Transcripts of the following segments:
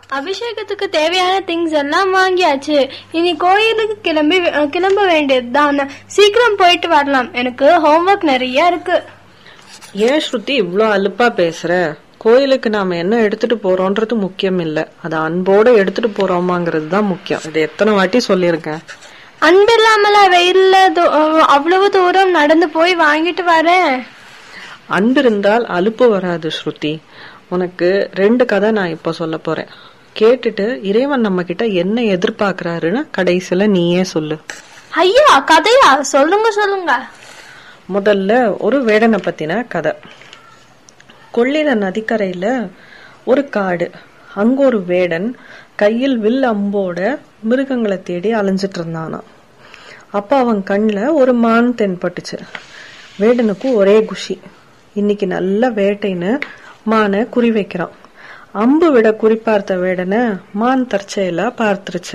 அபிஷேகத்துக்கு தேவையான திங்ஸ் எல்லாம் வாங்கியாச்சு இனி கோயிலுக்கு கிளம்பி அஹ், கிளம்ப வேண்டியதுதான் சீக்கிரம் போயிட்டு வரலாம் எனக்கு ஹோம்ஒர்க் நிறைய இருக்கு ஏன் ஸ்ருதி இவ்ளோ அலுப்பா பேசுற கோயிலுக்கு நாம என்ன எடுத்துட்டு போறோம்ன்றது முக்கியம் இல்ல அது அன்போட எடுத்துட்டு போறோமாங்கிறது தான் முக்கியம் இது எத்தனை வாட்டி சொல்லியிருக்கேன் அன்பில்லாமல வெயில்ல தூ- அஹ், அவ்வளவு தூரம் நடந்து போய் வாங்கிட்டு வரேன் அன்பு இருந்தால் அலுப்பு வராது ஸ்ருதி உனக்கு ரெண்டு கதை நான் இப்ப சொல்ல போறேன் கேட்டுட்டு இறைவன் நம்ம கிட்ட என்ன எதிர்பார்க்கறாருன்னு கடைசியில நீயே சொல்லு ஐயா கதையா சொல்லுங்க சொல்லுங்க முதல்ல ஒரு வேடனை பத்தின கதை கொள்ளிட நதிக்கரையில ஒரு காடு அங்க ஒரு வேடன் கையில் வில் அம்போட மிருகங்களை தேடி அலைஞ்சிட்டு இருந்தானாம் அப்ப அவன் கண்ணுல ஒரு மான் தென்பட்டுச்சு வேடனுக்கு ஒரே குஷி இன்னைக்கு நல்ல வேட்டைன்னு மானை குறி வைக்கிறான் அம்பு விட குறிப்பார்த்த வேடனை மான் தற்செயலா பார்த்துருச்சு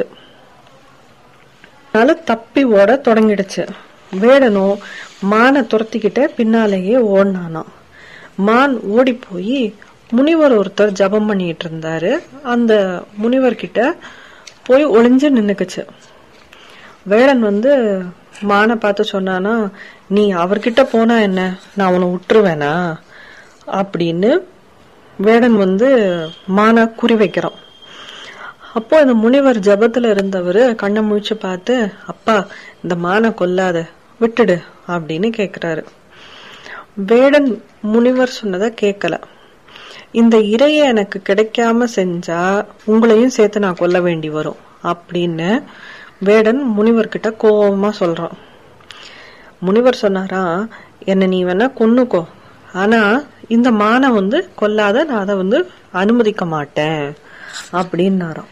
அதனால தப்பி ஓட தொடங்கிடுச்சு வேடனும் மானை துரத்திக்கிட்ட பின்னாலேயே ஓடினானாம் மான் ஓடி போய் முனிவர் ஒருத்தர் ஜபம் பண்ணிட்டு இருந்தாரு அந்த முனிவர்கிட்ட போய் ஒளிஞ்சு நின்னுக்குச்சு வேடன் வந்து மானை பார்த்து சொன்னானா நீ அவர்கிட்ட போனா என்ன நான் அவனை விட்டுருவேனா அப்படின்னு வேடன் வந்து மானை குறி வைக்கிறான் அப்போ இந்த முனிவர் ஜபத்துல இருந்தவர் கண்ணை முழிச்சு பார்த்து அப்பா இந்த மானை கொல்லாத விட்டுடு அப்படின்னு கேக்குறாரு வேடன் முனிவர் சொன்னதை கேட்கல இந்த இரைய எனக்கு கிடைக்காம செஞ்சா உங்களையும் சேர்த்து நான் கொல்ல வேண்டி வரும் அப்படின்னு வேடன் முனிவர்கிட்ட கோபமா சொல்றான் முனிவர் சொன்னாரா என்ன நீ வேணா கொன்னுக்கோ ஆனா இந்த மானை வந்து கொல்லாத நான் அதை வந்து அனுமதிக்க மாட்டேன் அப்படின்னாராம்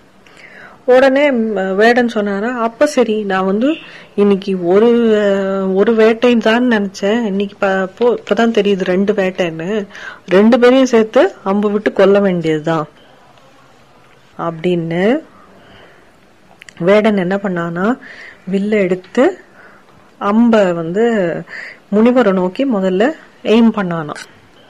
உடனே ம், வேடன் சொன்னாரா அப்ப சரி நான் வந்து இன்னைக்கு ஒரு அஹ், ஒரு வேட்டைன்னு தான் நினைச்சேன் இன்னைக்கு ப- போ- இப்பதான் தெரியுது ரெண்டு வேட்டைன்னு ரெண்டு பேரையும் சேர்த்து அம்பு விட்டு கொல்ல வேண்டியதுதான் அப்படின்னு வேடன் என்ன பண்ணானா வில்ல எடுத்து அம்ப வந்து முனிவரை நோக்கி முதல்ல எய்ம் பண்ணானாம்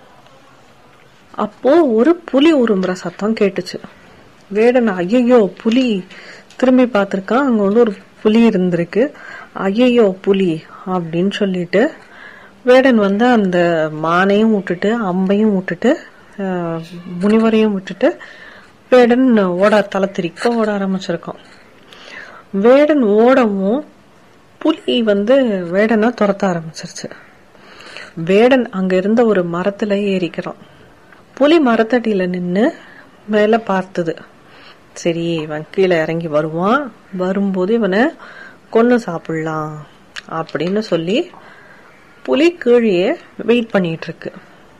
அப்போ ஒரு புலி உருமுற சத்தம் கேட்டுச்சு வேடன் ஐயோ புலி திரும்பி பார்த்திருக்கான் அங்க வந்து ஒரு புலி இருந்திருக்கு ஐயோ புலி அப்படின்னு சொல்லிட்டு வேடன் வந்து அந்த மானையும் விட்டுட்டு அம்பையும் விட்டுட்டு ஆஹ், முனிவரையும் விட்டுட்டு வேடன் ஓட தலை திரிக்க ஓட ஆரம்பிச்சிருக்கான் வேடன் ஓடவும் புலி வந்து வேடனை துரத்த ஆரம்பிச்சிருச்சு வேடன் அங்க இருந்த ஒரு மரத்துல ஏறிக்கிறான் புலி மரத்தடியில நின்னு மேல பார்த்தது சரி இவன் கீழே இறங்கி வருவான் வரும்போது இவனை கொன்னு சாப்பிடலாம் அப்படின்னு சொல்லி புலி கீழே வெயிட் பண்ணிட்டு இருக்கு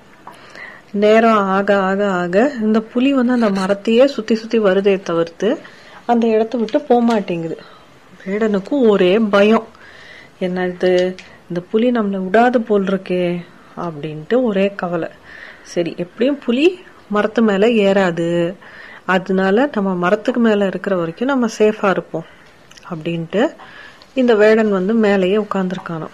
நேரம் ஆக ஆக ஆக இந்த புலி வந்து அந்த மரத்தையே சுத்தி சுத்தி வருதே தவிர்த்து அந்த இடத்த விட்டு போக மாட்டேங்குது வேடனுக்கும் ஒரே பயம் என்னது இந்த புலி நம்மளை விடாது போல் இருக்கே அப்படின்ட்டு ஒரே கவலை சரி எப்படியும் புலி மரத்து மேல ஏறாது அதனால நம்ம மரத்துக்கு மேல இருக்கிற வரைக்கும் நம்ம சேஃபா இருப்போம் அப்படின்ட்டு இந்த வேடன் வந்து மேலேயே உட்கார்ந்துருக்கானாம்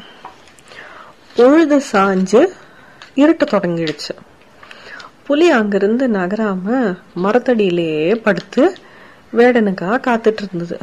பொழுது சாஞ்சு இருட்ட தொடங்கிடுச்சு புலி அங்கிருந்து நகராம மரத்தடியிலேயே படுத்து வேடனுக்காக காத்துட்டு இருந்தது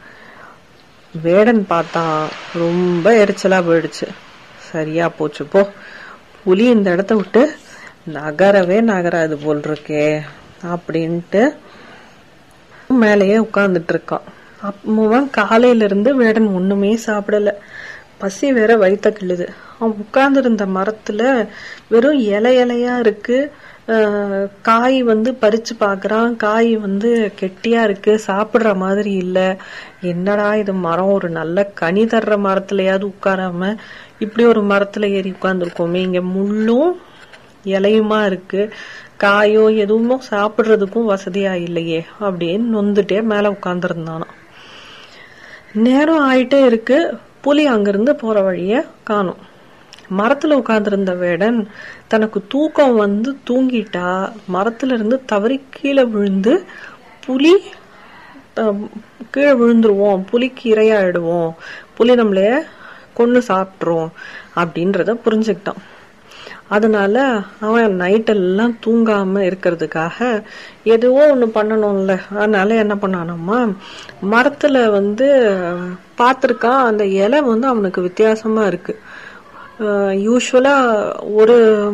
வேடன் பார்த்தான் ரொம்ப எரிச்சலா போயிடுச்சு சரியா போச்சு போ புலி இந்த இடத்த விட்டு நகரவே நகராது போல் இருக்கே அப்படின்ட்டு மேலேயே உட்கார்ந்துட்டு இருக்கான் அப்பவும் காலையில இருந்து வேடன் ஒண்ணுமே சாப்பிடல பசி வேற வயித்த கிள்ளுது அவன் உட்கார்ந்திருந்த மரத்துல வெறும் இலை இலையா இருக்கு ஆஹ் காய் வந்து பறிச்சு பாக்குறான் காய் வந்து கெட்டியா இருக்கு சாப்பிடுற மாதிரி இல்ல என்னடா இது மரம் ஒரு நல்ல கனி தர்ற மரத்துலயாவது உட்காராம இப்படி ஒரு மரத்துல ஏறி உட்கார்ந்துருக்கோமே இங்க முள்ளும் இலையுமா இருக்கு காயோ எதுவுமோ சாப்பிடுறதுக்கும் வசதியா இல்லையே அப்படின்னு நொந்துட்டே மேல உட்கார்ந்துருந்தானாம் நேரம் ஆயிட்டே இருக்கு புலி அங்கிருந்து போற வழிய காணும் மரத்துல உட்கார்ந்திருந்த வேடன் தனக்கு தூக்கம் வந்து தூங்கிட்டா மரத்துல இருந்து தவறி கீழே விழுந்து புலி அஹ், கீழே விழுந்துருவோம் புலிக்கு இரையாயிடுவோம் புலி நம்மளைய கொன்னு சாப்பிட்டுரும் அப்படின்றத புரிஞ்சுக்கிட்டான் அதனால அவன் நைட்டெல்லாம் தூங்காம இருக்கிறதுக்காக எதுவோ ஒண்ணு பண்ணணும்ல அதனால என்ன பண்ணானம்மா மரத்துல வந்து பார்த்திருக்கான் அந்த இலை வந்து அவனுக்கு வித்தியாசமா இருக்கு யூஸ்வலா ஒரு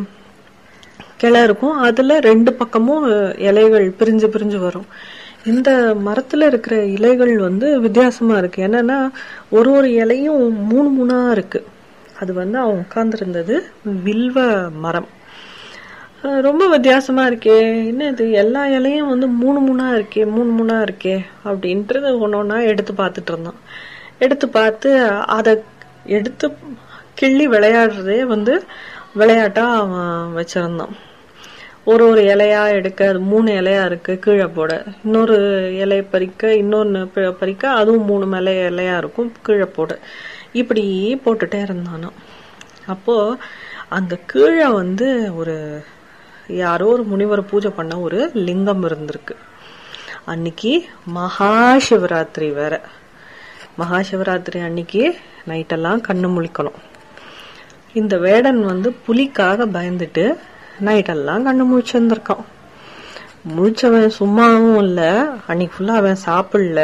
கிளை இருக்கும் அதுல ரெண்டு பக்கமும் இலைகள் பிரிஞ்சு பிரிஞ்சு வரும் இந்த மரத்துல இருக்கிற இலைகள் வந்து வித்தியாசமா இருக்கு என்னன்னா ஒரு ஒரு இலையும் மூணு மூணா இருக்கு அது வந்து அவன் உட்கார்ந்துருந்தது வில்வ மரம் அஹ் ரொம்ப வித்தியாசமா இருக்கே என்ன இது எல்லா இலையும் வந்து மூணு மூணா இருக்கே மூணு மூணா இருக்கே அப்படின்றது ஒன்னொன்னா எடுத்து பார்த்துட்டு இருந்தான் எடுத்து பார்த்து அதை எடுத்து கிள்ளி விளையாடுறதே வந்து விளையாட்டா அவன் வச்சிருந்தான் ஒரு ஒரு இலையா எடுக்க அது மூணு இலையா இருக்கு கீழே போட இன்னொரு இலைய பறிக்க இன்னொன்னு ப- பறிக்க அதுவும் மூணு மேலே இலையா இருக்கும் கீழே போட இப்படி போட்டுட்டே இருந்தானாம் அப்போ அந்த கீழே வந்து ஒரு யாரோ ஒரு முனிவர் பூஜை பண்ண ஒரு லிங்கம் இருந்திருக்கு அன்னைக்கு மகா சிவராத்திரி வேற மகா சிவராத்திரி அன்னைக்கு நைட்டெல்லாம் கண்ணு முழிக்கணும் இந்த வேடன் வந்து புலிக்காக பயந்துட்டு நைட்டெல்லாம் கண்ணு முழிச்சிருந்திருக்கான் முழிச்சவன் சும்மாவும் இல்ல அன்னைக்கு ஃபுல்லா அவன் சாப்பிடல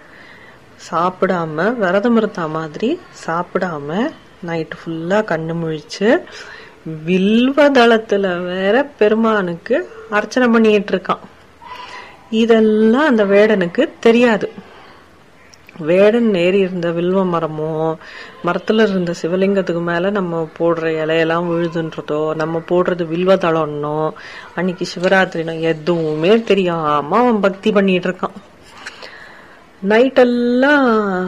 சாப்பிடாம விரதம் இருந்த மாதிரி சாப்பிடாம நைட்டு ஃபுல்லா கண்ணு முழிச்சு வில்வதளத்துல வேற பெருமானுக்கு அர்ச்சனை பண்ணிட்டு இருக்கான் இதெல்லாம் அந்த வேடனுக்கு தெரியாது வேடன் ஏறி இருந்த வில்வ மரமோ மரத்துல இருந்த சிவலிங்கத்துக்கு மேல நம்ம போடுற இலையெல்லாம் விழுதுன்றதோ நம்ம போடுறது வில்வ தளம்னோ அன்னைக்கு சிவராத்திரினோ எதுவுமே தெரியாம அவன் பக்தி பண்ணிட்டு இருக்கான் நைட்டெல்லாம்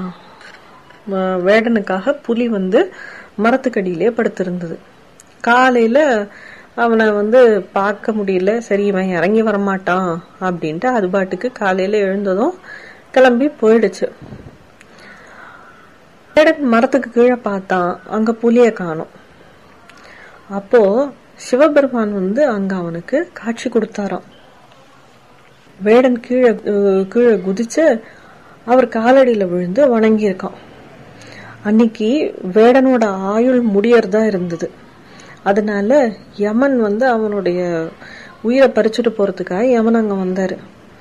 வ- வேடனுக்காக புலி வந்து மரத்துக்கடியிலே படுத்திருந்தது காலையில அவனை வந்து பார்க்க முடியல சரி இவன் இறங்கி வரமாட்டான் அப்படின்ட்டு அது பாட்டுக்கு காலையில எழுந்ததும் கிளம்பி போயிடுச்சு வேடன் மரத்துக்கு கீழே பார்த்தான் அங்க புலிய காணோம் அப்போ சிவபெருமான் வந்து அங்க அவனுக்கு காட்சி கொடுத்தாராம் வேடன் கீழே அஹ், கீழே குதிச்சு அவர் காலடியில விழுந்து வணங்கியிருக்கான் அன்னைக்கு வேடனோட ஆயுள் முடியறதா இருந்தது அதனால யமன் வந்து அவனுடைய உயிரை பறிச்சுட்டு போறதுக்காக யமன் அங்க வந்தாரு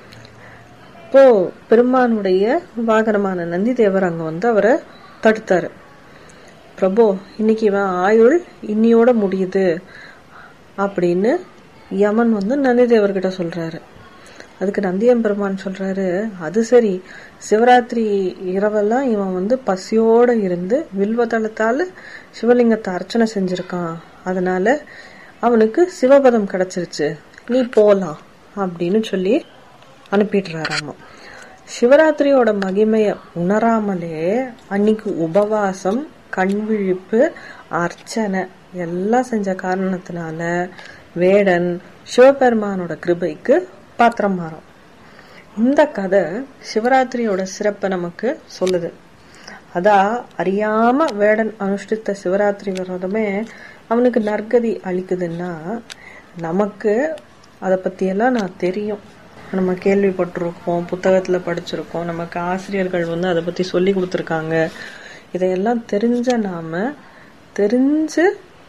அப்போ பெருமானுடைய வாகனமான நந்தி தேவர் அங்க வந்து அவரை தடுத்தாரு பிரபு இன்னைக்கு இவன் ஆயுள் இன்னியோட முடியுது அப்படின்னு யமன் வந்து நந்தி தேவர்கிட்ட சொல்றாரு அதுக்கு நந்தியம் பெருமான் சொல்றாரு அது சரி சிவராத்திரி இரவெல்லாம் இவன் வந்து பசியோட இருந்து வில்வதளத்தால சிவலிங்கத்தை அர்ச்சனை செஞ்சிருக்கான் அதனால அவனுக்கு சிவபதம் கிடைச்சிருச்சு நீ போலாம் அப்படின்னு சொல்லி அனுப்பிடுறாராமா சிவராத்திரியோட மகிமைய உணராமலே அன்னைக்கு உபவாசம் கண் விழிப்பு அர்ச்சனை எல்லாம் செஞ்ச காரணத்தினால வேடன் சிவபெருமானோட கிருபைக்கு பாத்திரம் மாறும் இந்த கதை சிவராத்திரியோட சிறப்பை நமக்கு சொல்லுது அதா அறியாம வேடன் அனுஷ்டித்த சிவராத்திரி விரதமே அவனுக்கு நற்கதி அளிக்குதுன்னா நமக்கு அதை பத்தியெல்லாம் நான் தெரியும் நம்ம கேள்விப்பட்டிருக்கோம் புத்தகத்துல படிச்சிருக்கோம் நமக்கு ஆசிரியர்கள் வந்து அதை பத்தி சொல்லி கொடுத்துருக்காங்க இதையெல்லாம் தெரிஞ்ச நாம தெரிஞ்சு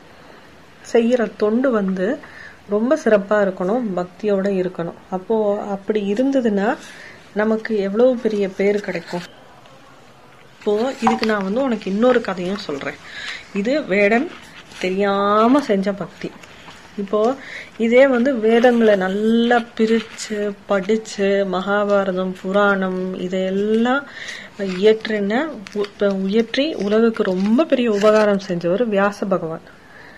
செய்யற தொண்டு வந்து ரொம்ப சிறப்பா இருக்கணும் பக்தியோட இருக்கணும் அப்போ அப்படி இருந்ததுன்னா நமக்கு எவ்வளவு பெரிய பேர் கிடைக்கும் இப்போ இதுக்கு நான் வந்து உனக்கு இன்னொரு கதையும் சொல்றேன் இது வேடன் தெரியாம செஞ்ச பக்தி இப்போ இதே வந்து வேதங்களை நல்லா பிரிச்சு படிச்சு மகாபாரதம் புராணம் இதையெல்லாம் இயற்றின உ- உயற்றி உலகுக்கு ரொம்ப பெரிய உபகாரம் செஞ்சவர் வியாச பகவான்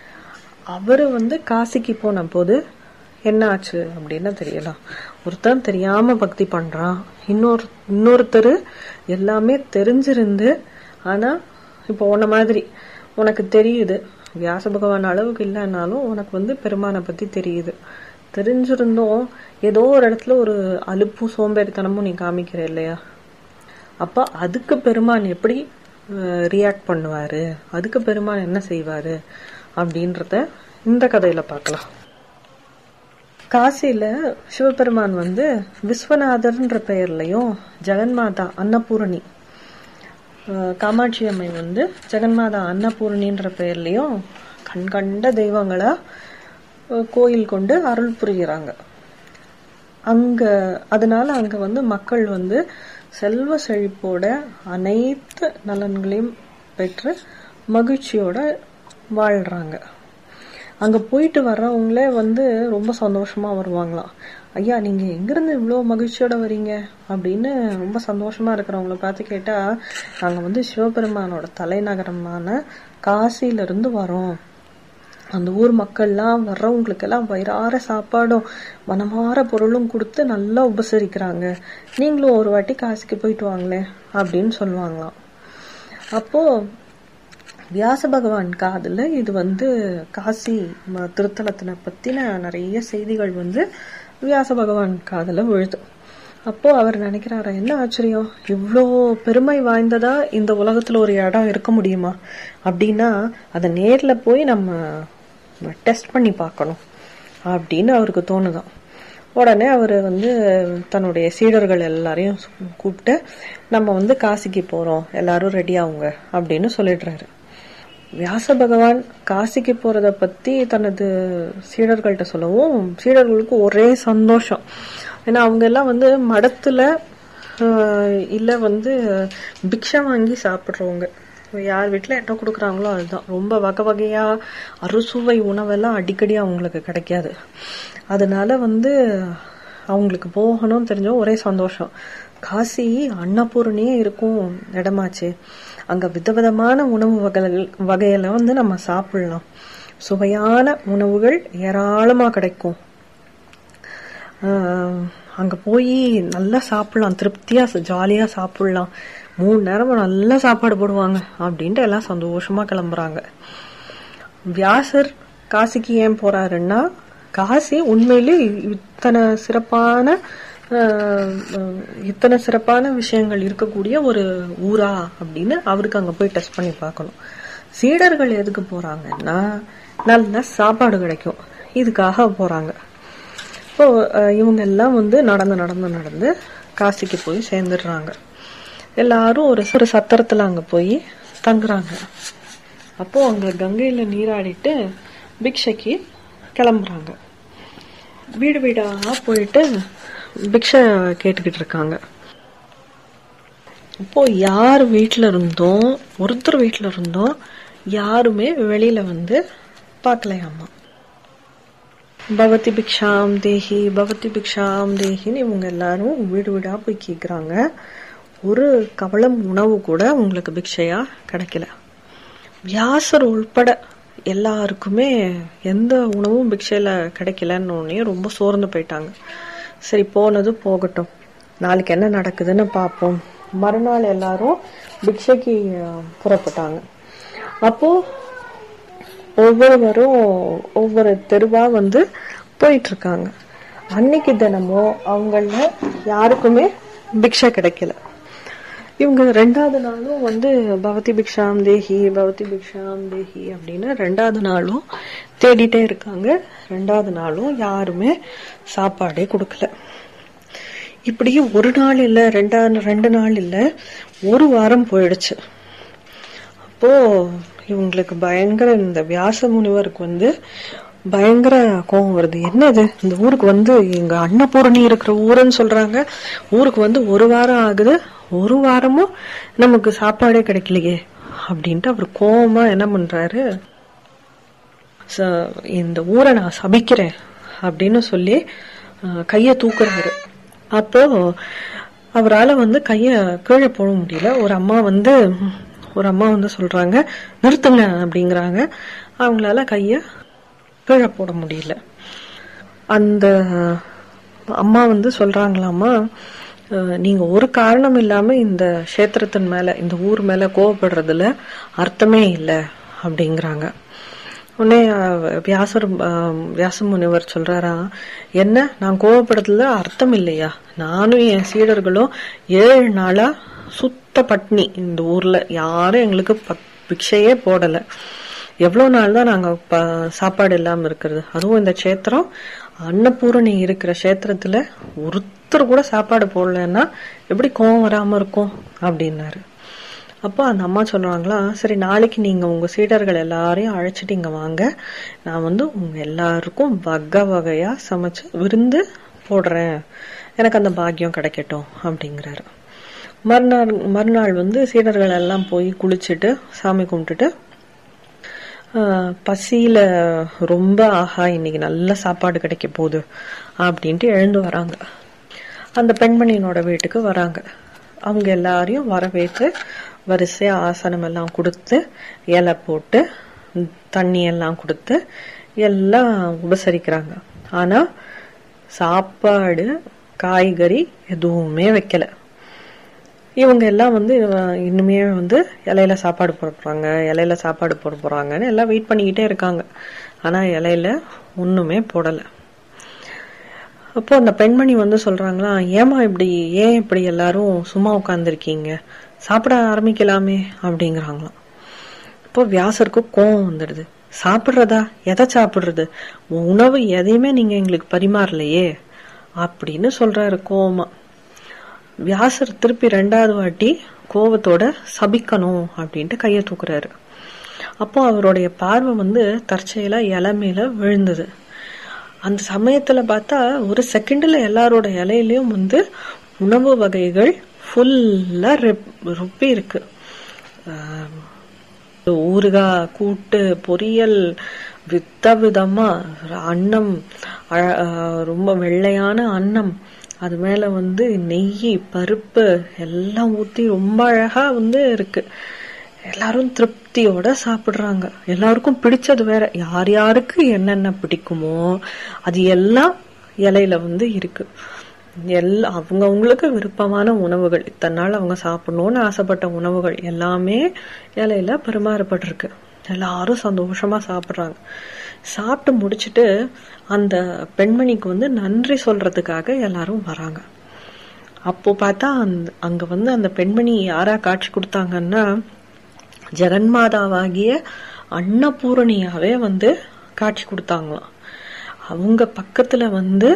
அவரு வந்து காசிக்கு போன போது என்ன ஆச்சு அப்படின்னு தெரியலாம் ஒருத்தன் தெரியாம பக்தி பண்றான் இன்னொரு இன்னொருத்தர் எல்லாமே தெரிஞ்சிருந்து ஆனா இப்போ உன்ன மாதிரி உனக்கு தெரியுது வியாச பகவான் அளவுக்கு இல்லைன்னாலும் உனக்கு வந்து பெருமானை பத்தி தெரியுது தெரிஞ்சிருந்தும் ஏதோ ஒரு இடத்துல ஒரு அலுப்பும் சோம்பேறித்தனமும் நீ காமிக்கிற இல்லையா அப்ப அதுக்கு பெருமான் எப்படி ரியாக்ட் பண்ணுவாரு அதுக்கு பெருமான் என்ன செய்வாரு அப்படின்றத இந்த கதையில பார்க்கலாம் காசியில சிவபெருமான் வந்து விஸ்வநாதர்ன்ற பெயர்லயும் ஜெகன்மாதா அன்னபூரணி அஹ், காமாட்சி அம்மை வந்து ஜெகன்மாதா அன்னபூரணின்ற பெயர்லயும் கண்கண்ட தெய்வங்களா அஹ், கோயில் கொண்டு அருள் புரிகிறாங்க அங்க அதனால அங்க வந்து மக்கள் வந்து செல்வ செழிப்போட அனைத்து நலன்களையும் பெற்று மகிழ்ச்சியோட வாழ்றாங்க அங்க போயிட்டு வர்றவங்களே வந்து ரொம்ப சந்தோஷமா வருவாங்களாம் ஐயா நீங்க எங்கிருந்து இவ்வளவு மகிழ்ச்சியோட வரீங்க அப்படின்னு ரொம்ப சந்தோஷமா இருக்கிறவங்கள பார்த்து கேட்டா நாங்க வந்து சிவபெருமானோட தலைநகரமான காசில இருந்து வரோம் அந்த ஊர் மக்கள்லாம் வர்றவங்களுக்கெல்லாம் வயிறார சாப்பாடும் மனமார பொருளும் கொடுத்து நல்லா உபசரிக்கிறாங்க நீங்களும் ஒரு வாட்டி காசிக்கு போயிட்டு வாங்களேன் அப்படின்னு சொல்லுவாங்களாம் அப்போ வியாச பகவான் காதுல இது வந்து காசி ம- திருத்தலத்தின பத்தின நிறைய செய்திகள் வந்து வியாச பகவான் காதுல விழுது அப்போ அவர் நினைக்கிறாரா என்ன ஆச்சரியம் இவ்வளோ பெருமை வாய்ந்ததா இந்த உலகத்துல ஒரு இடம் இருக்க முடியுமா அப்படின்னா அதை நேர்ல போய் நம்ம டெஸ்ட் பண்ணி பார்க்கணும் அப்படின்னு அவருக்கு தோணுதாம் உடனே அவர் வந்து தன்னுடைய சீடர்கள் எல்லாரையும் கூப்பிட்டு நம்ம வந்து காசிக்கு போறோம் எல்லாரும் ரெடி ஆகுங்க அப்படின்னு சொல்லிடுறாரு வியாச பகவான் காசிக்கு போறத பத்தி தனது சீடர்கள்ட்ட சொல்லவும் சீடர்களுக்கு ஒரே சந்தோஷம் ஏன்னா அவங்க எல்லாம் வந்து மடத்துல ஆஹ், இல்ல வந்து பிக்ஷை வாங்கி சாப்பிடுறவங்க யார் வீட்டுல என்ன கொடுக்குறாங்களோ அதுதான் ரொம்ப வகை வகையா அறுசுவை உணவெல்லாம் அடிக்கடி அவங்களுக்கு கிடைக்காது அதனால வந்து அவங்களுக்கு போகணும்னு தெரிஞ்ச ஒரே சந்தோஷம் காசி அன்னபூரணியே இருக்கும் இடமாச்சு அங்க விதவிதமான உணவு வகைகள் வகையில வந்து நம்ம சாப்பிடலாம் சுவையான உணவுகள் ஏராளமா கிடைக்கும் ஆஹ் அங்க போய் நல்லா சாப்பிடலாம் திருப்தியா ஜாலியா சாப்பிடலாம் மூணு நேரமா நல்லா சாப்பாடு போடுவாங்க அப்படின்ட்டு எல்லாம் சந்தோஷமா கிளம்புறாங்க வியாசர் காசிக்கு ஏன் போறாருன்னா காசி உண்மையிலே இத்தனை சிறப்பான ஆஹ், ஆஹ், இத்தனை சிறப்பான விஷயங்கள் இருக்கக்கூடிய ஒரு ஊரா அப்படின்னு அவருக்கு அங்க போய் டெஸ்ட் பண்ணி பார்க்கணும் சீடர்கள் எதுக்கு போறாங்கன்னா நல்ல சாப்பாடு கிடைக்கும் இதுக்காக போறாங்க இப்போ அஹ், இவங்க எல்லாம் வந்து நடந்து நடந்து நடந்து காசிக்கு போய் சேர்ந்துடுறாங்க எல்லாரும் ஒரு ஒரு சத்திரத்துல அங்க போய் தங்குறாங்க அப்போ அங்க கங்கையில நீராடிட்டு பிக்ஷைக்கு கிளம்புறாங்க வீடு வீடா போயிட்டு பிக்ஷை கேட்டுக்கிட்டு இருக்காங்க இப்போ யார் வீட்ல இருந்தோம் ஒருத்தர் வீட்ல இருந்தோம் யாருமே வெளியில வந்து பார்க்கலையாமா பவதி பிக்ஷாம் தேஹி பவதி பிக்ஷாம் தேஹின்னு இவங்க எல்லாரும் வீடு வீடா போய் கேக்குறாங்க ஒரு கவளம் உணவு கூட உங்களுக்கு பிக்ஷையா கிடைக்கல வியாசர் உள்பட எல்லாருக்குமே எந்த உணவும் பிக்ஷையில கிடைக்கலன்னு உடனே ரொம்ப சோர்ந்து போயிட்டாங்க சரி போனது போகட்டும் நாளைக்கு என்ன நடக்குதுன்னு பார்ப்போம் மறுநாள் எல்லாரும் பிக்ஷைக்கு அஹ், புறப்பட்டாங்க அப்போ ஒவ்வொருவரும் ஒவ்வொரு தெருவா வந்து போயிட்டு இருக்காங்க அன்னைக்கு தினமும் அவங்கள யாருக்குமே பிக்ஷை கிடைக்கல இவங்க ரெண்டாவது நாளும் வந்து பவதி பிக்ஷாம் தேஹி பவதி பிக்ஷாம் தேஹி அப்படின்னு ரெண்டாவது நாளும் தேடிட்டே இருக்காங்க ரெண்டாவது நாளும் யாருமே சாப்பாடே கொடுக்கல இப்படி ஒரு நாள் இல்ல ரெண்டா ரெண்டு நாள் இல்ல ஒரு வாரம் போயிடுச்சு அப்போ இவங்களுக்கு பயங்கர இந்த வியாச முனிவருக்கு வந்து பயங்கர கோபம் வருது என்னது இந்த ஊருக்கு வந்து எங்க அன்னபூரணி இருக்கிற ஊருன்னு சொல்றாங்க ஊருக்கு வந்து ஒரு வாரம் ஆகுது ஒரு வாரமும் நமக்கு சாப்பாடே கிடைக்கலையே அப்படின்ட்டு அவர் கோவமா என்ன பண்றாரு ச- இந்த ஊரை நான் சபிக்கிறேன் அப்படின்னு சொல்லி அஹ், கைய தூக்குறாரு அப்போ அவரால வந்து கைய கீழே போட முடியல ஒரு அம்மா வந்து ஒரு அம்மா வந்து சொல்றாங்க நிறுத்துங்க அப்படிங்கிறாங்க அவங்களால கைய கீழே போட முடியல அந்த அம்மா வந்து சொல்றாங்களாமா அஹ், நீங்க ஒரு காரணம் இல்லாம இந்த கஷேத்திரத்தின் மேல இந்த ஊர் மேல கோவப்படுறதுல அர்த்தமே இல்லை அப்படிங்கிறாங்க உடனே அஹ், வியாசர் அஹ், வியாச முனிவர் சொல்றாரா என்ன நான் கோவப்படுறதுல அர்த்தம் இல்லையா நானும் என் சீடர்களும் ஏழு நாளா சுத்த பட்னி இந்த ஊர்ல யாரும் எங்களுக்கு ப- பிக்ஷையே போடல எவ்வளவு நாள் தான் நாங்க ப- சாப்பாடு இல்லாம இருக்கிறது அதுவும் இந்த க்ஷேத்திரம் அன்னபூரணி இருக்கிற க்ஷேத்திரத்துல ஒருத்தர் கூட சாப்பாடு போடலன்னா எப்படி கோவம் வராம இருக்கும் அப்படின்னாரு அப்போ அந்த அம்மா சொல்றாங்களா சரி நாளைக்கு நீங்க உங்க சீடர்கள் எல்லாரையும் அழைச்சிட்டு இங்க வாங்க நான் வந்து உங்க எல்லாருக்கும் வகை வகையா சமைச்சு விருந்து போடுறேன் எனக்கு அந்த பாக்கியம் கிடைக்கட்டும் அப்படிங்கிறாரு மறுநாள் மறுநாள் வந்து சீடர்கள் எல்லாம் போய் குளிச்சுட்டு சாமி கும்பிட்டுட்டு ஆஹ், பசியில ரொம்ப ஆஹா இன்னைக்கு நல்ல சாப்பாடு கிடைக்க போகுது அப்படின்ட்டு எழுந்து வராங்க அந்த பெண்மணியினோட வீட்டுக்கு வராங்க அவங்க எல்லாரையும் வரவேற்று வரிசையா ஆசனம் எல்லாம் கொடுத்து இலை போட்டு ம், தண்ணி எல்லாம் கொடுத்து எல்லாம் உபசரிக்கிறாங்க ஆனா சாப்பாடு காய்கறி எதுவுமே வைக்கல இவங்க எல்லாம் வந்து அஹ், இன்னுமே வந்து இலையில சாப்பாடு போட போறாங்க இலையில சாப்பாடு போட போறாங்கன்னு எல்லாம் வெயிட் பண்ணிக்கிட்டே இருக்காங்க ஆனா இலையில ஒண்ணுமே போடல அப்போ அந்த பெண்மணி வந்து சொல்றாங்களா ஏமா இப்படி ஏன் இப்படி எல்லாரும் சும்மா உட்கார்ந்துருக்கீங்க சாப்பிட ஆரம்பிக்கலாமே அப்படிங்கிறாங்களாம் இப்போ வியாசருக்கு கோவம் வந்துடுது சாப்பிடுறதா எதை சாப்பிடுறது உணவு எதையுமே நீங்க எங்களுக்கு பரிமாறலையே அப்படின்னு சொல்றாரு கோவமா வியாசர் திருப்பி ரெண்டாவது வாட்டி கோவத்தோட சபிக்கணும் அப்படின்ட்டு கையை தூக்குறாரு அப்போ அவருடைய பார்வை வந்து தற்செயலா இலை மேல விழுந்தது அந்த சமயத்துல பார்த்தா ஒரு செகண்ட்ல எல்லாரோட இலையிலயும் வந்து உணவு வகைகள் ஃபுல்லா ரொப்பி இருக்கு ஆஹ் ஊறுகாய் கூட்டு பொரியல் வித்த விதமா அன்னம் அழ- ஆஹ் ரொம்ப வெள்ளையான அன்னம் அது மேல வந்து நெய் பருப்பு எல்லாம் ஊத்தி ரொம்ப அழகா வந்து இருக்கு எல்லாரும் திருப்தியோட சாப்பிடுறாங்க எல்லாருக்கும் பிடிச்சது வேற யார் யாருக்கு என்னென்ன பிடிக்குமோ அது எல்லாம் இலையில வந்து இருக்கு எல்லா அவங்க அவங்களுக்கு விருப்பமான உணவுகள் இத்தனை நாள் அவங்க சாப்பிடணும்னு ஆசைப்பட்ட உணவுகள் எல்லாமே இலையில பரிமாறப்பட்டிருக்கு எல்லாரும் சந்தோஷமா சாப்பிடுறாங்க சாப்பிட்டு முடிச்சிட்டு அந்த பெண்மணிக்கு வந்து நன்றி சொல்றதுக்காக எல்லாரும் வராங்க அப்போ பார்த்தா அந்த- அங்க வந்து அந்த பெண்மணி யாரா காட்சி கொடுத்தாங்கன்னா ஜெகன்மாதாவாகிய அன்னபூரணியாவே வந்து காட்சி கொடுத்தாங்களாம் அவங்க பக்கத்துல வந்து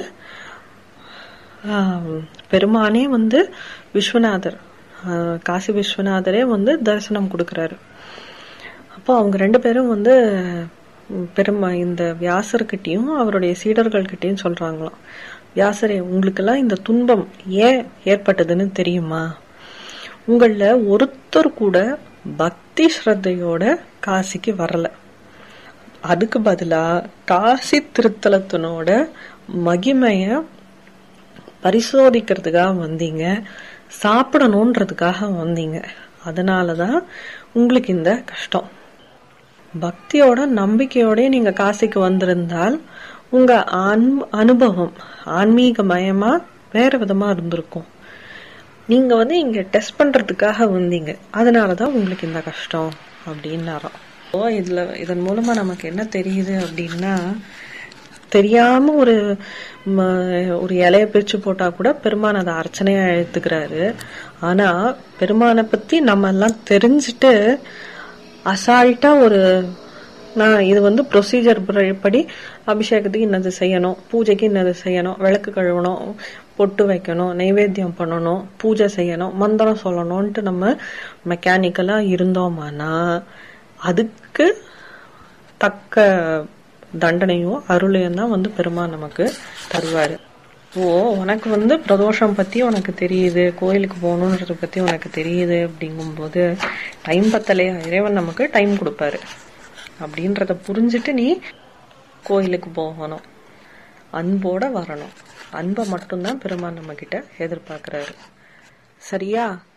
ஆம், பெருமானே வந்து விஸ்வநாதர் ஆ, காசி விஸ்வநாதரே வந்து தரிசனம் கொடுக்கறாரு அப்போ அவங்க ரெண்டு பேரும் வந்து ம், பெருமா இந்த வியாசர்கிட்டயும் அவருடைய சீடர்கள்கிட்டயும் சொல்றாங்களாம் வியாசரே உங்களுக்கெல்லாம் இந்த துன்பம் ஏன் ஏற்பட்டதுன்னு தெரியுமா உங்கள ஒருத்தர் கூட பக்தி ஸ்ரத்தையோட காசிக்கு வரல அதுக்கு பதிலா காசி திருத்தலத்தினோட மகிமைய பரிசோதிக்கிறதுக்காக வந்தீங்க சாப்பிடணுன்றதுக்காக வந்தீங்க அதனாலதான் உங்களுக்கு இந்த கஷ்டம் பக்தியோட நம்பிக்கையோட நீங்க காசிக்கு வந்திருந்தால் உங்க அன்- அனுபவம் ஆன்மீகமயமா வேற விதமா இருந்திருக்கும் நீங்க வந்து இங்க டெஸ்ட் பண்றதுக்காக வந்தீங்க அதனாலதான் உங்களுக்கு இந்த கஷ்டம் அப்படின்னாராம் ஓ இதுல இதன் மூலமா நமக்கு என்ன தெரியுது அப்படின்னா தெரியாம ஒரு ம, ஒரு இலைய பிரிச்சு போட்டா கூட பெருமான் அதை அர்ச்சனையா எடுத்துக்கிறாரு ஆனா பெருமானை பத்தி நம்ம எல்லாம் தெரிஞ்சுட்டு அசால்ட்டா ஒரு நான் இது வந்து ப்ரொசீஜர் படி அபிஷேகத்துக்கு இன்னது செய்யணும் பூஜைக்கு இன்னது செய்யணும் விளக்கு கழுவணும் பொட்டு வைக்கணும் நைவேத்தியம் பண்ணணும் பூஜை செய்யணும் மந்திரம் சொல்லணும்ன்ட்டு நம்ம மெக்கானிக்கலா இருந்தோமானா அதுக்கு தக்க தண்டனையும் அருளையும் தான் வந்து பெருமான் நமக்கு தருவாரு ஓ உனக்கு வந்து பிரதோஷம் பத்தி உனக்கு தெரியுது கோயிலுக்கு போகணுன்றத பத்தி உனக்கு தெரியுது அப்படிங்கும்போது டைம் பத்தலையா இறைவன் நமக்கு டைம் கொடுப்பாரு அப்படின்றத புரிஞ்சுட்டு நீ கோயிலுக்கு போகணும் அன்போட வரணும் அன்பை மட்டும்தான் பெருமான் நம்ம கிட்ட எதிர்பார்க்கறாரு சரியா